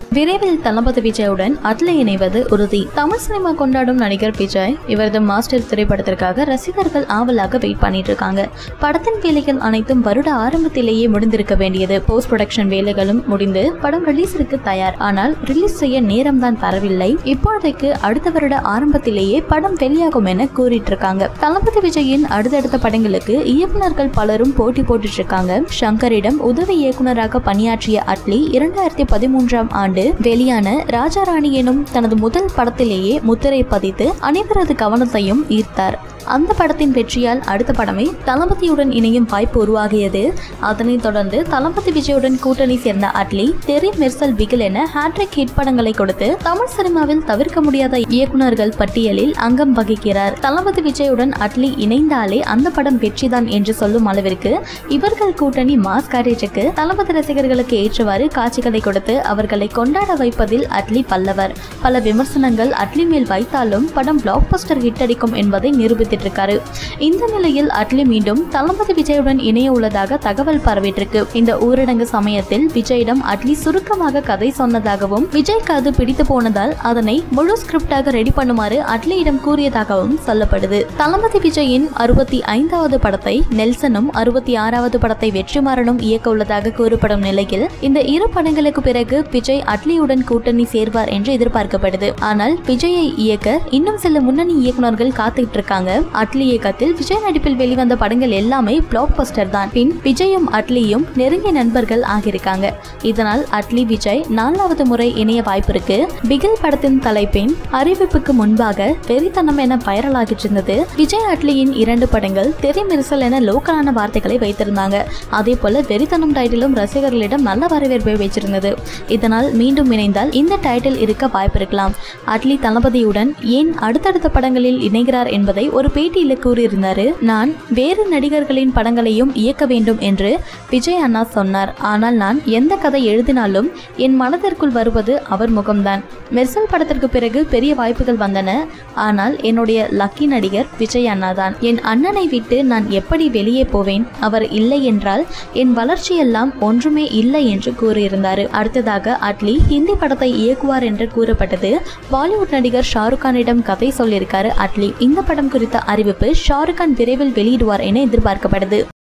விரைவில் தளபதி விஜயுடன் அட்லி இணைவது உறுதி தமிழ் சினிமா கொண்டாடும் நடிகர் விஜய் இவரது மாஸ்டர் திரைப்படத்திற்காக ரசிகர்கள் ஆவலாக வெயிட் பண்ணிட்டு இருக்காங்க படத்தின் வேலைகள் அனைத்தும் வருட ஆரம்பத்திலேயே முடிந்திருக்க வேண்டியது போஸ்ட் ப்ரொடக்ஷன் வேலைகளும் முடிந்து படம் ரிலீஸிற்கு தயார் ஆனால் ரிலீஸ் செய்ய நேரம் தான் தரவில்லை இப்போதைக்கு அடுத்த வருட ஆரம்பத்திலேயே படம் வெளியாகும் என கூறிட்டு இருக்காங்க தளபதி விஜயின் அடுத்தடுத்த படங்களுக்கு இயக்குனர்கள் பலரும் போட்டி போட்டுட்டு இருக்காங்க சங்கரிடம் உதவி இயக்குனராக பணியாற்றிய அட்லி இரண்டாயிரத்தி பதிமூன்றாம் ஆண்டு வெளியான ராஜாராணி எனும் தனது முதல் படத்திலேயே முத்திரை பதித்து அனைவரது கவனத்தையும் ஈர்த்தார் அந்த படத்தின் வெற்றியால் அடுத்த படமே தளபதியுடன் இணையும் வாய்ப்பு உருவாகியது அதனைத் தொடர்ந்து தளபதி விஜயுடன் கூட்டணி சேர்ந்த அட்லி தெரி மெர்சல் பிகில் என ஹேட்ரிக் ஹிட் படங்களை கொடுத்து தமிழ் சினிமாவில் தவிர்க்க முடியாத இயக்குனர்கள் பட்டியலில் அங்கம் வகிக்கிறார் தளபதி விஜயுடன் அட்லி இணைந்தாலே அந்த படம் வெற்றிதான் என்று சொல்லும் அளவிற்கு இவர்கள் கூட்டணி மாஸ் காரேஜுக்கு தளபதி ரசிகர்களுக்கு ஏற்றவாறு காட்சிகளை கொடுத்து அவர்களை கொண்டாட வைப்பதில் அட்லி பல்லவர் பல விமர்சனங்கள் அட்லி மேல் வைத்தாலும் படம் பிளாக் பஸ்டர் ஹிட் அடிக்கும் என்பதை நிரூபித்திட்டு இருக்காரு இந்த நிலையில் அட்லி மீண்டும் தளபதி விஜயுடன் இணைய உள்ளதாக தகவல் பரவிட்டிருக்கு இந்த ஊரடங்கு சமயத்தில் விஜயிடம் அட்லி சுருக்கமாக கதை சொன்னதாகவும் விஜய்க்கு அது பிடித்து போனதால் அதனை முழு ஸ்கிரிப்டாக ரெடி பண்ணுமாறு அட்லியிடம் கூறியதாகவும் சொல்லப்படுது தளபதி விஜயின் அறுபத்தி ஐந்தாவது படத்தை நெல்சனும் அறுபத்தி ஆறாவது படத்தை வெற்றிமாறனும் இயக்க உள்ளதாக கூறப்படும் நிலையில் இந்த இரு படங்களுக்கு பிறகு விஜய் அட்லியுடன் கூட்டணி சேர்வார் என்று எதிர்பார்க்கப்படுது ஆனால் விஜயை இயக்க இன்னும் சில முன்னணி இயக்குனர்கள் காத்துக்கிட்டு இருக்காங்க அட்லி இயக்கத்தில் விஜய் நடிப்பில் வெளிவந்த படங்கள் எல்லாமே பிளாக் பஸ்டர் தான் பின் விஜயும் அட்லியும் நெருங்கிய நண்பர்கள் ஆகியிருக்காங்க இதனால் அட்லி விஜய் நான்காவது முறை இணைய வாய்ப்பிருக்கு பிகில் படத்தின் தலைப்பின் அறிவிப்புக்கு முன்பாக வெறித்தனம் என வைரலாகிட்டு இருந்தது விஜய் அட்லியின் இரண்டு படங்கள் தெரி மிரிசல் என லோக்கலான வார்த்தைகளை வைத்திருந்தாங்க அதே போல வெறித்தனம் டைட்டிலும் ரசிகர்களிடம் நல்ல வரவேற்பை வச்சிருந்தது இதனால் மீண்டும் இணைந்தால் இந்த டைட்டில் இருக்க வாய்ப்பு இருக்கலாம் அட்லி தளபதியுடன் ஏன் அடுத்தடுத்த படங்களில் இணைகிறார் என்பதை ஒரு பேட்டியில் கூறியிருந்தாரு நான் வேறு நடிகர்களின் படங்களையும் இயக்க வேண்டும் என்று விஜய் அண்ணா சொன்னார் ஆனால் நான் எந்த கதை எழுதினாலும் என் மனதிற்குள் வருவது அவர் முகம்தான் மெர்சல் படத்திற்கு பிறகு பெரிய வாய்ப்புகள் வந்தன ஆனால் என்னுடைய லக்கி நடிகர் விஜய் அண்ணா தான் என் அண்ணனை விட்டு நான் எப்படி வெளியே போவேன் அவர் இல்லை என்றால் என் வளர்ச்சியெல்லாம் ஒன்றுமே இல்லை என்று கூறியிருந்தார் அடுத்ததாக அட்லி ஹிந்தி படத்தை இயக்குவார் என்று கூறப்பட்டது பாலிவுட் நடிகர் ஷாருக் கானிடம் கதை சொல்லியிருக்காரு அட்லி இந்த படம் குறித்த அறிவிப்பு ஷாருக் கான் விரைவில் வெளியிடுவார் என எதிர்பார்க்கப்படுது